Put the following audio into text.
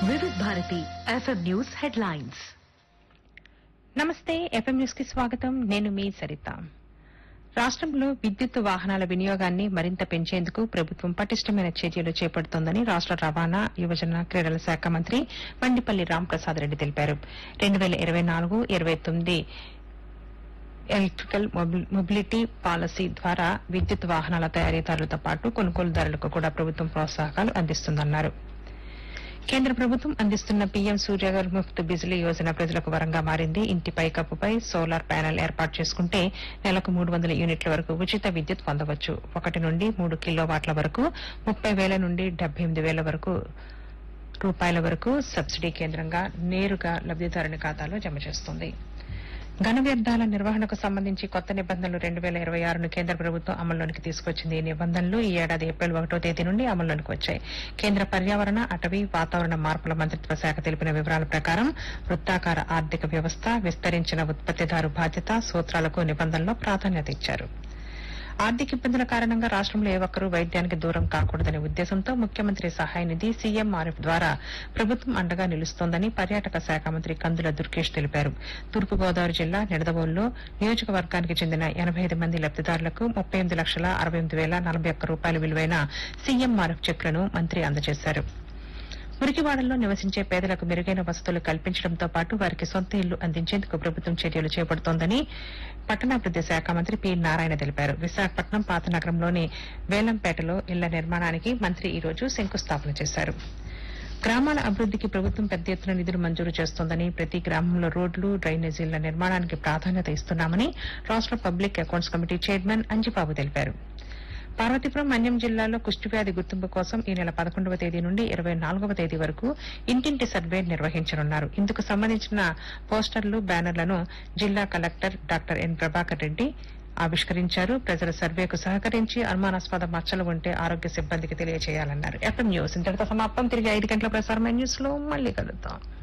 వివిధ Bharati FM news headlines నమస్తే FM news కి స్వాగతం నేను మీ సరిత రాష్ట్రంలో విద్యుత్ వాహనాల వినియోగాన్ని మరింత పెంచేందుకు ప్రభుత్వం పటిష్టమైన చర్యలు చేపడుతోందని రాష్ట రవాణా యువజన క్రీడల శాఖ మంత్రి బండిపల్లి రాంప్రసాద్ రెడ్డి తెలిపారు రెండు వేల ఇరవై నాలుగు ఇరవై తొమ్మిది ఎలక్ట్రికల్ మొబిల్- మొబిలిటీ పాలసీ ద్వారా విద్యుత్ వాహనాల తయారీదారులతో పాటు కొనుగోలుదారులకు కూడా ప్రభుత్వం ప్రోత్సాహకాలు అందిస్తుందన్నారు కేంద్ర ప్రభుత్వం అందిస్తున్న పీఎం సూర్యగర్ ముఫ్త్ బిజిలీ యోజన ప్రజలకు వరంగా మారింది ఇంటి పైకప్పుపై సోలార్ ప్యానెల్ ఏర్పాటు చేసుకుంటే నెలకు మూడు వందల యూనిట్ల వరకు ఉచిత విద్యుత్ పొందవచ్చు ఒకటి నుండి మూడు కిలోవాట్ల వరకు ముప్పై వేల నుండి డెబ్బై ఎనిమిది వేల వరకు రూపాయల వరకు సబ్సిడీ కేంద్రంగా నేరుగా లబ్దిదారుని ఖాతాలో జమ చేస్తుంది ఘన వ్యర్థాల నిర్వహణకు సంబంధించి కొత్త నిబంధనలు రెండు వేల ఇరవై ఆరును కేంద్ర ప్రభుత్వం అమల్లోనికి తీసుకొచ్చింది ఈ నిబంధనలు ఈ ఏడాది ఏప్రిల్ ఒకటో తేదీ నుండి అమల్లోనికి వచ్చాయి కేంద్ర పర్యావరణ అటవీ వాతావరణ మార్పుల మంత్రిత్వ శాఖ తెలిపిన వివరాల ప్రకారం వృత్తాకార ఆర్థిక వ్యవస్థ విస్తరించిన ఉత్పత్తిదారు బాధ్యత సూత్రాలకు నిబంధనలో ప్రాధాన్యత ఇచ్చారు ఆర్థిక ఇబ్బందుల కారణంగా రాష్ట్రంలో ఏ ఒక్కరూ వైద్యానికి దూరం కాకూడదనే ఉద్దేశంతో ముఖ్యమంత్రి సహాయ నిధి సీఎంఆర్ఎఫ్ ద్వారా ప్రభుత్వం అండగా నిలుస్తోందని పర్యాటక శాఖ మంత్రి కందుల దుర్గేష్ తెలిపారు తూర్పుగోదావరి జిల్లా నిడదవోలులో నియోజకవర్గానికి చెందిన ఎనబై ఐదు మంది లబ్దిదారులకు ముప్పై ఎనిమిది లక్షల అరవై ఎనిమిది వేల నలభై ఒక్క రూపాయల విలువైన సీఎంఆర్ఎఫ్ చెక్లను మంత్రి అందజేశారు మురికివాడల్లో నివసించే పేదలకు మెరుగైన వసతులు కల్పించడంతో పాటు వారికి సొంత ఇల్లు అందించేందుకు ప్రభుత్వం చర్యలు చేపడుతోందని పట్టణాభివృద్ది శాఖ మంత్రి పి నారాయణ తెలిపారు విశాఖపట్నం పాత నగరంలోని వేలంపేటలో ఇళ్ల నిర్మాణానికి మంత్రి ఈ రోజు శంకుస్థాపన చేశారు గ్రామాల అభివృద్దికి ప్రభుత్వం పెద్ద ఎత్తున నిధులు మంజూరు చేస్తోందని ప్రతి గ్రామంలో రోడ్లు డ్రైనేజీల నిర్మాణానికి ప్రాధాన్యత ఇస్తున్నామని రాష్ట public accounts committee chairman Anjibabu తెలిపారు పార్వతీపురం మన్యం జిల్లాలో కుష్ఠవ్యాధి గుర్తింపు కోసం ఈ నెల పదకొండవ తేదీ నుండి ఇరవై నాలుగవ తేదీ వరకు ఇంటింటి సర్వే నిర్వహించనున్నారు ఇందుకు సంబంధించిన పోస్టర్లు బ్యానర్లను జిల్లా collector doctor N Prabhakar Reddy ఆవిష్కరించారు ప్రజల సర్వేకు సహకరించి అనుమానాస్పద మచ్చలు ఉంటే ఆరోగ్య సిబ్బందికి తెలియజేయాలన్నారు ఎఫ్ఎం న్యూస్ ఇంతటితో సమాప్తం తిరిగి ఐదు గంటల ప్రసారమైన న్యూస్ లో మళ్ళీ కలుద్దాం